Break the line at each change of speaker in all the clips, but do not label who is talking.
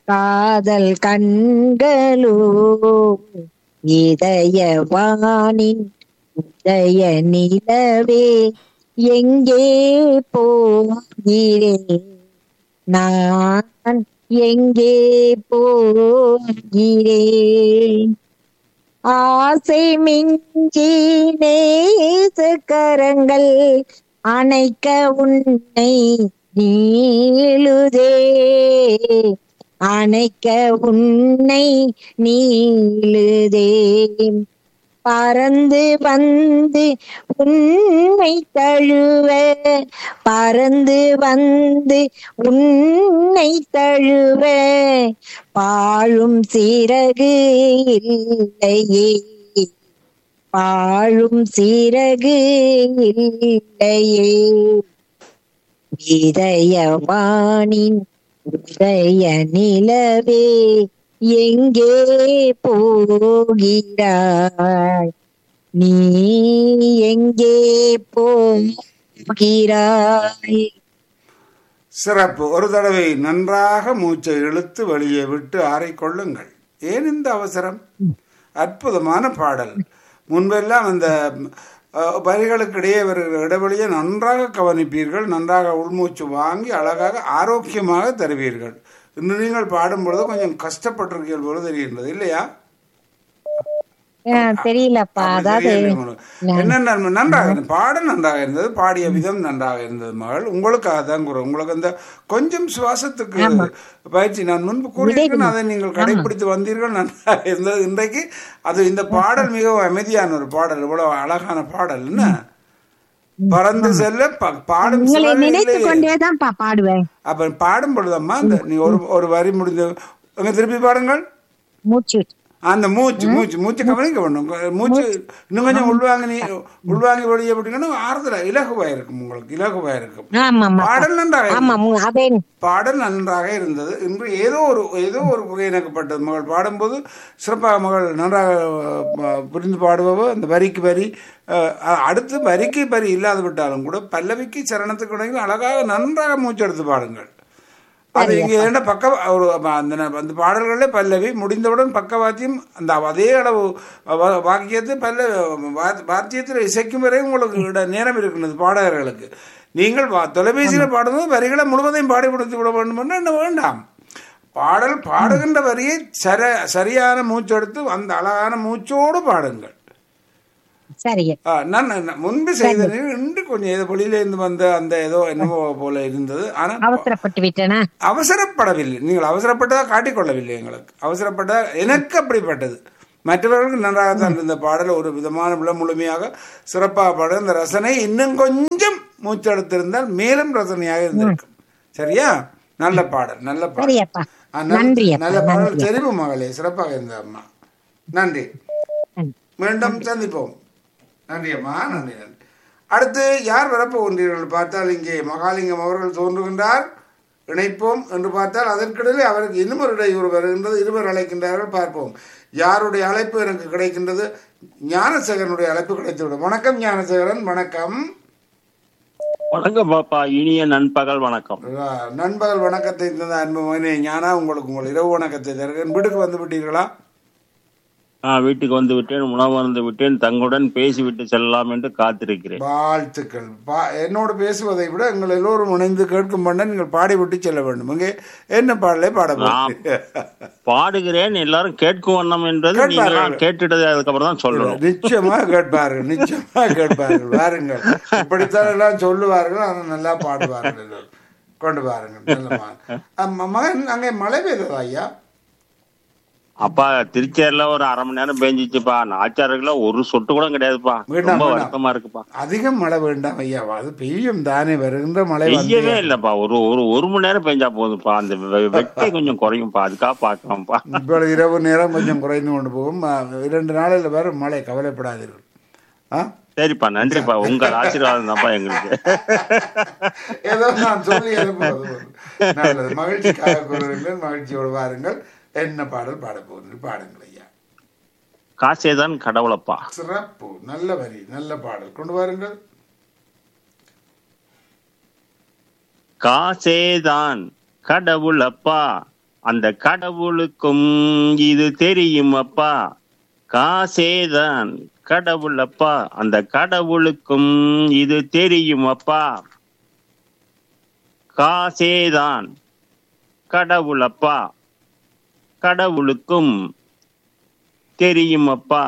காதல் கண்களோ இதயவானின் உதய நிலவே எங்கே போகிறேன் நான் எங்கே போகிறேன் ஆசை மிஞ்சி நேசக்கரங்கள் அணைக்க உன்னை நீளுதே அணைக்க உன்னை நீளுதே பறந்து வந்து உன்னை தழுவ பறந்து வந்து உன்னை தழுவ பாழும் சிறகு இல்லையே பாழும் சிறகு இல்லையே இதயவானின் உதய நிலவே எங்கே போகிறாய் நீ எங்கே போகிறாய்
சிறப்பு ஒரு தடவை நன்றாக மூச்சை இழுத்து வெளியே விட்டு ஆறிக்கொள்ளுங்கள் ஏன் இந்த அவசரம் அற்புதமான பாடல் முன்பெல்லாம் அந்த அஹ், வரிகளுக்கிடையே வருகிற இடைவெளியை நன்றாக கவனிப்பீர்கள் நன்றாக உள்மூச்சு வாங்கி அழகாக ஆரோக்கியமாக தருவீர்கள் இன்று நீங்கள் பாடும் பொழுது கொஞ்சம் கஷ்டப்பட்டிருக்கீர்கள் போல தெரிகின்றது இல்லையா
ஆஹ் தெரியலப்பா
அப்படி
அதாவது
தெரியவில்லை உங்களுக்கு. என்ன நன்மை? நன்றாக இருந்தது பாடல் நன்றாக இருந்தது பாடிய விதம் நன்றாக இருந்தது மகள் உங்களுக்காக தான் கூறும் உங்களுக்கு அந்த கொஞ்சம் சுவாசத்துக்கு பயிற்சி நான் முன்பு கூறியிருக்கேன் அதை நீங்கள் கடைபிடித்து வந்தீர்கள் நன்றாக இருந்தது இன்றைக்கு அது இந்த பாடல் மிகவும் அமைதியான ஒரு பாடல் இவ்வளவு அழகான பாடல் என்ன பறந்து செல்ல ப- பாடும்
உங்களை
சுடர்
நினைத்து
இல்லையே.
கொண்டேதான்ப்பா பாடுவேன்
அப்ப பாடும் பொழுதம்மா அந்த நீ ஒரு ஒரு வரி முடிந்த அங்க திருப்பி பாடுங்கள்
மூச்சு விட்டு.
அந்த மூச்சு மூச்சு மூச்சு கவனிக்க வேண்டும் மூச்சு இன்னும் கொஞ்சம் உள்வாங்கி நீ உள்வாங்கி வெளியே விட்டீங்கன்னா ஆறுதல இலகுவா இருக்கும் உங்களுக்கு இலகுவா இருக்கும்
ஆமா ஆமா
பாடல் நன்றாக
ஆமா
இருந்தது.
மு- அதே
பாடல் நன்றாக இருந்தது இன்று ஏதோ ஒரு ஏதோ ஒரு குறை எனக்குப்பட்டது மகள் பாடும்போது சிறப்பாக மகள் நன்றாக அஹ், புரிந்து பாடுபவ அந்த வரிக்கு வரி அஹ், அடுத்து வரிக்கு வரி இல்லாது விட்டாலும் கூட பல்லவிக்கு சரணத்துக்கு இடையில் அழகாக நன்றாக மூச்சு எடுத்து பாடுங்கள் அது இங்க என்ன பக்க ஒரு அந்த அந்த பாடல்களே பல்லவி முடிந்தவுடன் பக்கவாத்தியம் அந்த அதே அளவு வா- வாக்கியத்தை பல்ல வா- வாத்தியத்தில் இசைக்கும் வரை உங்களுக்கு இட- நேரம் இருக்கின்றது பாடகர்களுக்கு நீங்கள் வா- தொலைபேசியில பாடும்போது வரிகளை முழுவதையும் பாடி கொடுத்து விட வேண்டும் என்று என்ன வேண்டாம் பாடல் பாடுகின்ற வரியை சர சரியான மூச்செடுத்து அந்த அழகான மூச்சோடு பாடுங்கள்
சரிங்க
ஆ, நான் நான் முன்பு செய்தது இன்று கொஞ்சம் ஏதோ வெளியிலேருந்து வந்த அந்த ஏதோ என்னமோ போல இருந்தது ஆனால்
அவசரப்பட்டு விட்டேனா
அவசரப்படவில்லை நீங்கள் அவசரப்பட்டதா காட்டிக்கொள்ளவில்லை எங்களுக்கு அவசரப்பட்டதா எனக்கு அப்படிப்பட்டது மற்றவர்களுக்கு நன்றாகத்தான் இருந்த பாடல் ஒரு விதமான விழ முழுமையாக சிறப்பாக பாடல் இந்த ரசனை இன்னும் கொஞ்சம் மூச்செடுத்திருந்தால் மேலும் ரசனையாக இருந்திருக்கும் சரியா நல்ல பாடல் நல்ல பாடல்
சரியப்பா
ஆ, நல்ல-
நன்றி அப்பா
நல்ல பாடல்
நன்றி
தெரிவு மகளே சிறப்பாக இருந்த அம்மா நன்றி
நன்றி.
மீண்டும் சந்திப்போம் நன்றி அம்மா நன்றி நன்றி அடுத்து யார் வரப்போகின்றீர்கள் பார்த்தால் இங்கே மகாலிங்கம் அவர்கள் தோன்றுகின்றார் இணைப்போம் என்று பார்த்தால் அதற்கிடையிலே அவருக்கு இன்னும் ஒரு இடையூறு வருகின்றது இருவர் அழைக்கின்றார்கள் பார்ப்போம் யாருடைய அழைப்பு எனக்கு கிடைக்கின்றது ஞானசேகரனுடைய அழைப்பு கிடைத்துவிடும் வணக்கம் ஞானசேகரன் வணக்கம்
வணக்கம் பாப்பா இனிய நண்பகல் வணக்கம்
அஹ், நண்பகல் வணக்கத்தை தந்த அன்பு மகனே ஞானா உங்களுக்கு உங்கள் இரவு வணக்கத்தை தருகிறேன் வீட்டுக்கு வந்து விட்டீர்களா
நான் வீட்டுக்கு வந்து விட்டேன் உணவு வந்து விட்டேன் தங்களுடன் பேசிவிட்டு செல்லலாம் என்று காத்திருக்கிறேன்
வாழ்த்துக்கள் பா என்னோடு பேசுவதை விட எங்கள் எல்லோரும் இணைந்து கேட்கும் பண்ண நீங்கள் பாடிவிட்டு செல்ல வேண்டும் இங்கே என்ன பாடலை பாட போகிறீங்க?
பாடுகிறேன் எல்லாரும் கேட்கும் வண்ணம் என்றது
கேட்பார்கள்.
நீங்கள் கேட்டுட்டது அதுக்கப்புறம் தான் சொல்லணும்
நிச்சயமா கேட்பார்கள் நிச்சயமா கேட்பார்கள் வாருங்கள் இப்படித்தான் எல்லாம் சொல்லுவார்கள் ஆனால் நல்லா பாடுவார்கள் எல்லோரும். கொண்டு வாருங்கள் நல்ல மகன். அம்மா, மகன் அங்கே மழை பெய்ததா ஐயா
அப்பா திருச்சேரில ஒரு அரை மணி நேரம் பேஞ்சிச்சுப்பா நாச்சாறுல ஒரு சொட்டு கூட கிடையாதுப்பா
வேண்டாம்,
ரொம்ப
வேண்டாம்.
வருத்தமா இருக்குப்பா
அதிகம் மழை வேண்டாம் ஐயா அது பெய்யும் தானே வருகின்ற மழை வந்து
பெய்யவே இல்லப்பா ஒரு ஒரு ஒரு மணி நேரம் பெஞ்சா போதும்ப்பா அந்த வெ- வெட்டை கொஞ்சம் குறையும்ப்பா அதுக்காக பாக்கலாம்ப்பா
இப்போ இரவு நேரம் கொஞ்சம் குறைந்து கொண்டு போகும் அ, இரண்டு நாளில் வரும் மழை கவலைப்படாதீர்கள் ஆ
சரிப்பா நன்றிப்பா உங்கள் ஆசீர்வாதம் தான்ப்பா எங்களுக்கு
ஏதோ நான் சொல்லி அனுப்புவது போதும். நல்லது மகிழ்ச்சிக்காக கூறுகிறேன் மகிழ்ச்சியோடு வாருங்கள் என்ன பாடல் பாட போகிறீர்கள் பாடுங்கள் ஐயா
காசேதான் கடவுளப்பா
சிறப்பு நல்ல வரி நல்ல பாடல் கொண்டு வாருங்கள்
காசேதான் கடவுளப்பா அந்த கடவுளுக்கும் இது தெரியும் அப்பா காசேதான் கடவுள் அப்பா அந்த கடவுளுக்கும் இது தெரியும் அப்பா காசேதான் கடவுள் அப்பா கடவுளுக்கும் தெரியும் அப்பா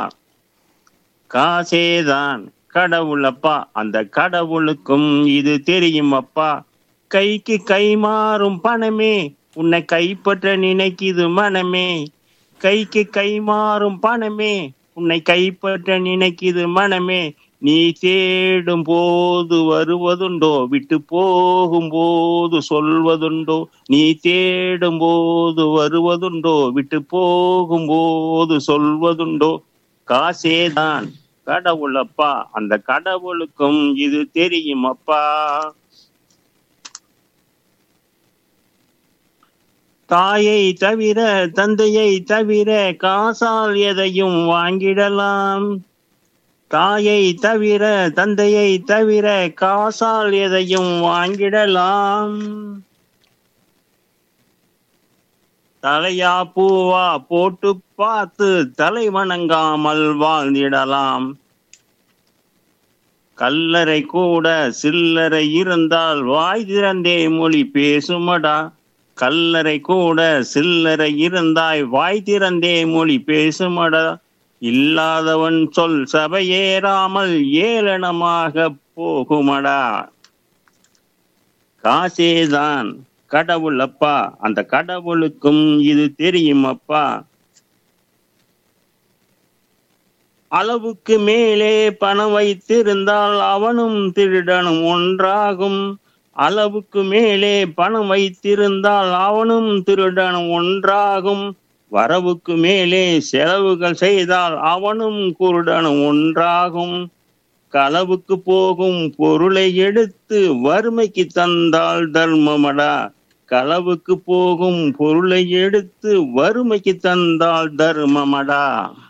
காசேதான் கடவுள் அப்பா அந்த கடவுளுக்கும் இது தெரியும் அப்பா கைக்கு கை மாறும் பணமே உன்னை கைப்பற்ற நினைக்குது மனமே கைக்கு கை மாறும் பணமே உன்னை கைப்பற்ற நினைக்குது மனமே நீ தேடும் போது வருவதுண்டோ விட்டு போகும் போது சொல்வதுண்டோ நீ தேடும் போது வருவதுண்டோ விட்டு போகும் போது சொல்வதுண்டோ காசேதான் கடவுள் அப்பா அந்த கடவுளுக்கும் இது தெரியும் அப்பா தாயை தவிர தந்தையை தவிர காசால் எதையும் வாங்கிடலாம் தாயை தவிர தந்தையை தவிர காசால் எதையும் வாங்கிடலாம் தலையா பூவா போட்டு பார்த்து தலை வணங்காமல் வாழ்ந்திடலாம் கல்லறை கூட சில்லறை இருந்தால் வாய் திறந்தே மொழி பேசுமடா கல்லறை கூட சில்லறை இருந்தாய் வாய் திறந்தே மொழி பேசுமடா இல்லாதவன் சொல் சபையேறாமல் ஏளனமாக போகுமடா காசேதான் கடவுள் அப்பா அந்த கடவுளுக்கும் இது தெரியும் அப்பா அளவுக்கு மேலே பணம் வைத்திருந்தால் அவனும் திருடனும் ஒன்றாகும் அளவுக்கு மேலே பணம் வைத்திருந்தால் அவனும் திருடனும் ஒன்றாகும் வரவுக்கு மேலே செலவுகள் செய்தால் அவனும் குருடனும் ஒன்றாகும் களவுக்கு போகும் பொருளை எடுத்து வறுமைக்கு தந்தால் தர்மமடா களவுக்கு போகும் பொருளை எடுத்து வறுமைக்கு தந்தால் தர்மமடா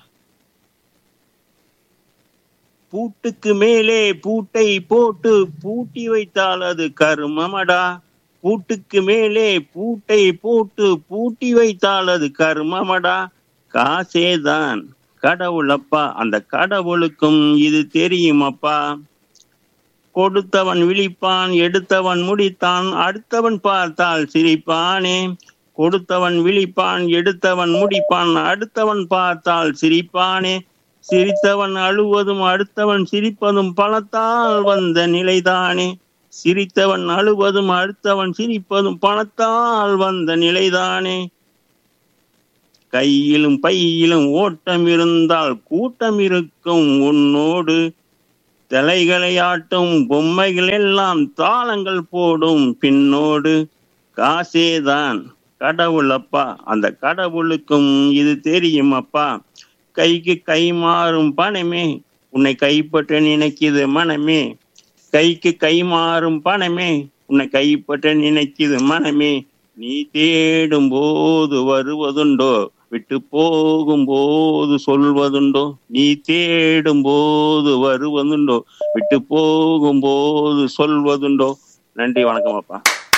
பூட்டுக்கு மேலே பூட்டை போட்டு பூட்டி வைத்தால் அது கருமமடா பூட்டுக்கு மேலே பூட்டை போட்டு பூட்டி வைத்தால் அது கருமமடா காசேதான் கடவுள் அப்பா அந்த கடவுளுக்கும் இது தெரியும் அப்பா கொடுத்தவன் விழிப்பான் எடுத்தவன் முடித்தான் அடுத்தவன் பார்த்தால் சிரிப்பானே கொடுத்தவன் விழிப்பான் எடுத்தவன் முடிப்பான் அடுத்தவன் பார்த்தால் சிரிப்பானே சிரித்தவன் அழுவதும் அடுத்தவன் சிரிப்பதும் பணத்தால் வந்த நிலைதானே சிரித்தவன் அழுவதும் அடுத்தவன் சிரிப்பதும் பணத்தால் வந்த நிலைதானே கையிலும் பையிலும் ஓட்டம் இருந்தால் கூட்டம் இருக்கும் உன்னோடு தலைகளை ஆட்டும் பொம்மைகள் எல்லாம் தாளங்கள் போடும் பின்னோடு காசேதான் கடவுள் அப்பா அந்த கடவுளுக்கும் இது தெரியும் அப்பா கைக்கு கை மாறும் பணமே உன்னை கைப்பற்ற நினைக்குது மனமே கைக்கு கை மாறும் பணமே உன்னை கைப்பற்ற நினைக்குது மனமே நீ தேடும் போது வருவதுண்டோ விட்டு போகும் போது சொல்வதுண்டோ நீ தேடும் போது வருவதுண்டோ விட்டு போகும் போது சொல்வதுண்டோ நன்றி வணக்கம் அப்பா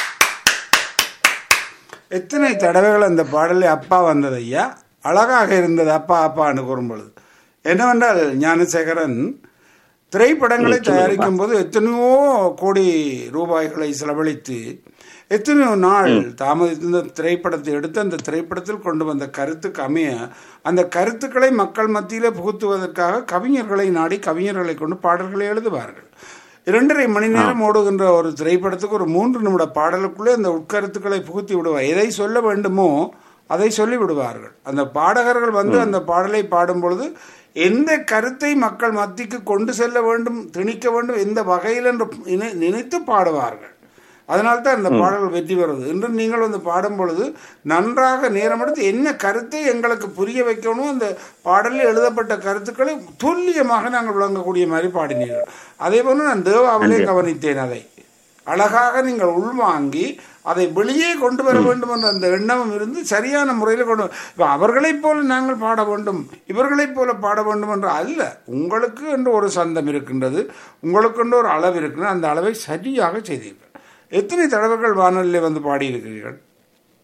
எத்தனை தடவைகள் அந்த பாடலில் அப்பா வந்தது ஐயா அழகாக இருந்தது அப்பா அப்பான்னு கூறும் பொழுது என்னவென்றால் ஞானசேகரன் திரைப்படங்களை தயாரிக்கும் போது எத்தனையோ கோடி ரூபாய்களை செலவழித்து எத்தனையோ நாள் தாமதித்து இந்த திரைப்படத்தை எடுத்து அந்த திரைப்படத்தில் கொண்டு வந்த கருத்துக்கு அமைய அந்த கருத்துக்களை மக்கள் மத்தியிலே புகுத்துவதற்காக கவிஞர்களை நாடி கவிஞர்களை கொண்டு பாடல்களை எழுதுவார்கள் இரண்டரை மணி நேரம் ஓடுகின்ற ஒரு திரைப்படத்துக்கு ஒரு மூன்று நிமிட பாடலுக்குள்ளே அந்த உட்கருத்துக்களை புகுத்தி விடுவார் எதை சொல்ல வேண்டுமோ அதை சொல்லி விடுவார்கள் அந்த பாடகர்கள் வந்து அந்த பாடலை பாடும் பொழுது எந்த கருத்தை மக்கள் மத்திக்கு கொண்டு செல்ல வேண்டும் திணிக்க வேண்டும் எந்த வகையில் என்று நினை- நினைத்து பாடுவார்கள் அதனால்தான் இந்த பாடல்கள் வெற்றி பெறுவது இன்று நீங்கள் வந்து பாடும் பொழுது நன்றாக நேரம் எடுத்து என்ன கருத்தை எங்களுக்கு புரிய வைக்கணும் அந்த பாடலில் எழுதப்பட்ட கருத்துக்களை துல்லியமாக நாங்கள் விளங்கக்கூடிய மாதிரி பாடினீர்கள் அதே போல நான் தேவாவிலே கவனித்தேன் அதை அழகாக நீங்கள் உள்வாங்கி அதை வெளியே கொண்டு வர வேண்டும் என்ற அந்த எண்ணமும் இருந்து சரியான முறையில் கொண்டு இப்போ அவர்களைப் போல நாங்கள் பாட வேண்டும் இவர்களைப் போல பாட வேண்டும் என்று அல்ல உங்களுக்கு என்று ஒரு சந்தம் இருக்கின்றது உங்களுக்கு என்று ஒரு அளவு இருக்கின்றது அந்த அளவை சரியாக செய்தீர்கள் எத்தனை தடவைகள் வானொலியில் வந்து பாடியிருக்கிறீர்கள்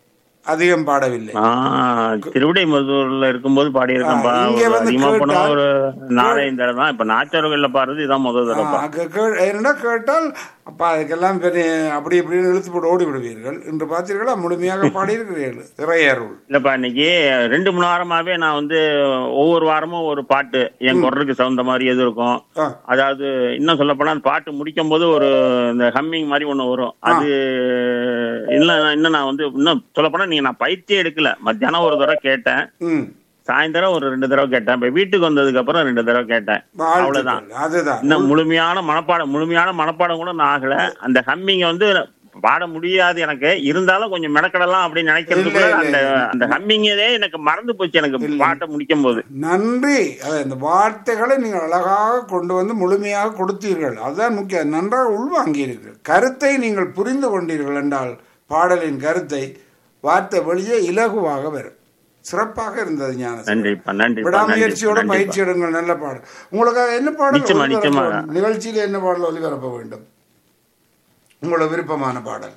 அதிகம் பாடவில்லை
ஆஹ் திருவிடை மதுரில் இருக்கும்போது பாடியிருக்கேன்பா
ஆ, இங்க
ஒரு
வந்து
அதிகமா போனா
கேட்டா-
ஒரு நாலஞ்சு தடவை தான் இப்ப நாச்சார்கள்ல பாடுறது இதான் முதல் தடவை
ஆ, கே- கே- என்னடா கேட்டால் அப்பா அதுக்கெல்லாம் பெரிய அப்படி இப்படின்னு இழுத்து போட்டு ஓடி விடுவீர்கள் இன்று பார்த்தீர்களா முழுமையாக பாடியிருக்கிறீர்கள் இறையருள்
இல்லப்பா இன்னைக்கு ரெண்டு மூணு வாரமாவே நான் வந்து ஒவ்வொரு வாரமும் ஒரு பாட்டு என் குரலுக்கு தகுந்த மாதிரி எது இருக்கும்
ஆ.
அதாவது இன்னும் சொல்ல போனா அந்த பாட்டு முடிக்கும் போது ஒரு இந்த ஹம்மிங் மாதிரி ஒண்ணு வரும் அது இல்ல இன்னும் நான் வந்து இன்னும் சொல்ல போனா நீங்க நான் பயிற்சியே எடுக்கல மத்தியானம் ஒரு தடவை கேட்டேன்
ம்
சாயந்தரம் ஒரு ரெண்டு தடவை கேட்டேன் இப்ப வீட்டுக்கு வந்ததுக்கு அப்புறம் ரெண்டு தடவை கேட்டேன் அவ்வளவுதான்
வாழ்த்துக்கள். அதுதான்
இன்னும் முழுமையான மனப்பாடம் முழுமையான மனப்பாடம் கூட நான் ஆகல அந்த ஹம்மிங்க வந்து பாட முடியாது எனக்கு இருந்தாலும் கொஞ்சம் மெனக்கடலாம் அப்படின்னு நினைக்கிறதுக்குள்ள
இல்ல, இல்ல,
அந்த
இல்ல.
அந்த ஹம்மிங்கதே எனக்கு மறந்து போச்சு எனக்கு பாட்டை முடிக்கும் போது
நன்றி அது இந்த வார்த்தைகளை நீங்கள் அழகாக கொண்டு வந்து முழுமையாக கொடுத்தீர்கள் அதுதான் முக்கியம் நன்றாக உள்வாங்கியிருங்கள் கருத்தை நீங்கள் புரிந்து கொண்டீர்கள் என்றால் பாடலின் கருத்தை வார்த்தை வெளியே இலகுவாக வரும் சிறப்பாக இருந்தது ஞான
நன்றிப்பா நன்றிப்பா
விடாமுயற்சியோட
நன்றிப்பா
பயிற்சி எடுங்கள் நல்ல பாடல் உங்களுக்காக என்ன பாடல்
நிச்சயமா,
ஒளிபரப்ப
நிச்சயமா.
வேண்டும்? நிகழ்ச்சியில என்ன பாடல் ஒளிபரப்ப வேண்டும் உங்களோட விருப்பமான பாடல்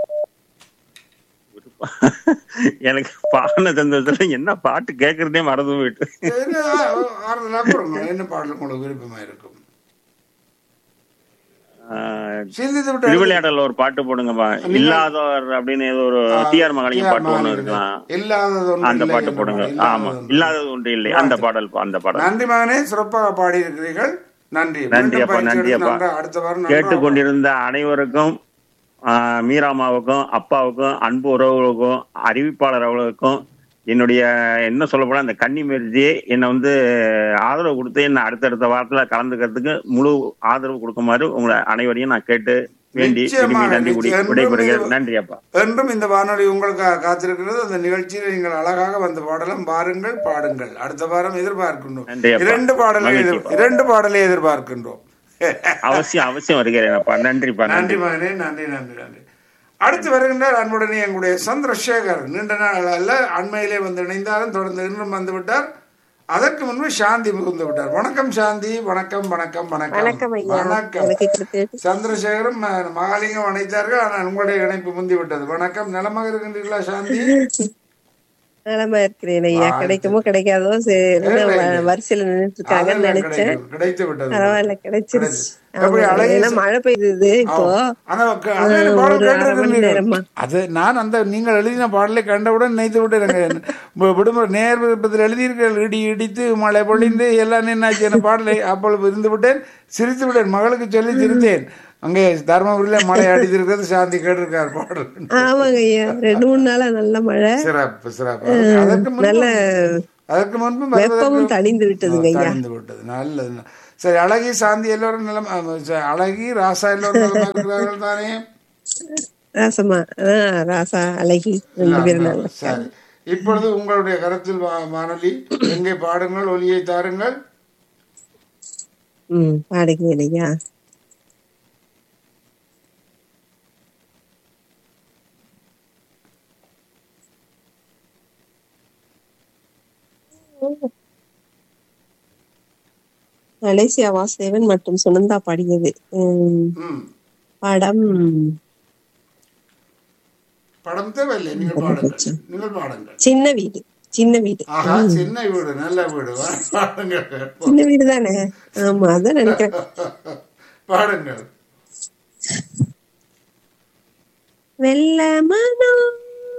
எனக்கு பாடின சந்தோஷத்துல என்ன பாட்டு கேக்குறதே மறந்து போயிட்டு
என்ன, ஆறுதலா கொடுங்க. என்ன பாடல் உங்களுக்கு விருப்பமா இருக்கும்
ஆஹ்,
சிந்தித்து விட்டு
திருவிளையாடல ஒரு பாட்டு போடுங்கப்பா இல்லாதவர் அப்படின்னு ஏதோ ஒரு டிஆர் மகளிர் பாட்டு ஒண்ணு இருக்கலாம்
இல்லாதது ஒன்று
அந்த
இல்லை
பாட்டு
என்ற
போடுங்க
பாடல்.
ஆமா
இல்லாதது ஒன்று.
இல்லாதது ஒன்று இல்லை அந்த பாடல் பா, அந்த பாடல்
நன்றி மகனே சிறப்பாக பாடி இருக்கிறீர்கள் நன்றி
நன்றி
மீண்டும்
அப்பா
பயிற்சி
நன்றி
எடுத்து
அப்பா
நன்றா- அடுத்த வாரம் நன்றா
கேட்டுக்கொண்டிருந்த அனைவருக்கும் ஆஹ், மீராமாவுக்கும் அப்பாவுக்கும் அன்பு உறவுகளுக்கும் அறிவிப்பாளர் அவர்களுக்கும் என்னுடைய என்ன சொல்ல போனா அந்த கன்னி மெர்ஜி என்னை வந்து ஆதரவு கொடுத்து என்ன அடுத்தடுத்த வாரத்துல கலந்துக்கிறதுக்கு முழு ஆதரவு கொடுக்குமாறு உங்களை அனைவரையும் நான் கேட்டு வேண்டி
நிச்சயமாக,
விரும்பி நன்றி கூடி
நிச்சயம்.
விடைபெறுகிறேன் நன்றி அப்பா
என்றும் இந்த வானொலி உங்களுக்காக காத்திருக்கிறது அந்த நிகழ்ச்சியில் நீங்கள் அழகாக வந்து பாடலாம் பாருங்கள் பாடுங்கள் அடுத்த வாரம் எதிர்பார்க்கின்றோம்
நன்றி அப்பா.
இரண்டு பாடலை எதிர்
மகிழ்ச்சி.
இரண்டு பாடலை எதிர்பார்க்கின்றோம்
அவசியம் அவசியம் வருகிறேன் அப்பா நன்றிப்பா நன்றி
நன்றி மகனே நன்றி நன்றி நன்றி அடுத்து வருகின்றார் அன்புடனே எங்களுடைய சந்திரசேகர் நீண்ட நாள் அல்ல அண்மையிலே வந்து இணைந்தாலும் தொடர்ந்து இன்னும் வந்து விட்டார் அதற்கு முன்பு சாந்தி புகுந்து விட்டார் வணக்கம் சாந்தி வணக்கம் வணக்கம் வணக்கம்
வணக்கம் ஐயா
வணக்கம்
எனக்கு கொடுத்து
சந்திரசேகரும் ம- மகாலிங்கம் அணைத்தார்கள் ஆனால் உங்களுடைய இணைப்பு முந்தி விட்டது வணக்கம் நலமாக இருக்கின்றீர்களா சாந்தி
நலமா இருக்கிறேன் ஐயா கிடைக்குமோ கிடைக்காதோ சரி, இன்னும் வ- வரிசையில நின்னுட்டு இருக்காங்கன்னு
அதெல்லாம்
நினைச்சேன்
கிடைக்கும். கிடைத்து விட்டது
பரவாயில்ல கிடைச்சிருச்சு
கிடைச்சு. எப்படி
ஆமா,
அழகு
ஏன்னா மழை பெய்யுது இப்போ
ஆனா, க- அது என்ன பாடல்
ஒரு அரை மணி
கேட்டிருக்கிறீர்கள்?
நேரமா.
அது நான் அந்த நீங்கள் எழுதின பாடலை கண்டவுடன் நினைத்து விட்டு விடுமுறை நேர் விருப்பத்தில் எழுதியிருக்கிறீர்கள் இடி இடித்து மழை பொழிந்து எல்லாம் என்னாச்சு என பாடலை அப்பொழுது இருந்து விட்டேன் சிரித்து விட்டேன் மகளுக்கு சொல்லி சிரித்தேன் அங்கே தர்மபுரியில மழை அடித்திருக்கிறது சாந்தி கேட்டிருக்கார் பாடல்
ஆமாங்க ஐயா ரெண்டு மூணு நாளா நல்ல மழை
சிறப்பு சிறப்பு அதற்கு முன்பு
நல்ல
அதற்கு முன்பு
வெப்பமும்
வருவதற்கு-
தணிந்து விட்டதுங்க ஐயா
தணிந்து விட்டது நல்லது சரி அழகி சாந்தி எல்லோரும் நிலம் அழகி ராசா எல்லோரும் நலமா இருக்கிறார்கள் தானே
ராசமா ஆஹ் ராசா அழகி ரெண்டு பேரும் நல்ல
சரி இப்பொழுது உங்களுடைய கருத்தில் வா- வானொலி எங்கே பாடுங்கள் ஒலியை தாருங்கள்
ம் பாடுகிறேன் ஐயா மலேசியா வாசுதேவன் மற்றும் சுனந்தா பாடியது உம்,
ம்
படம்
படம் தேவையில்லை நீங்கள் பாடுங்கள் நீங்கள் பாடுங்கள்
சின்ன வீடு சின்ன வீடு
ஆஹா சின்ன வீடு நல்ல வீடு வா, பாடுங்கள் கேட்போம்.
சின்ன வீடு தானே ஆமா அதான் நினைக்கிறேன்
பாடுங்கள்
வெள்ள மனம்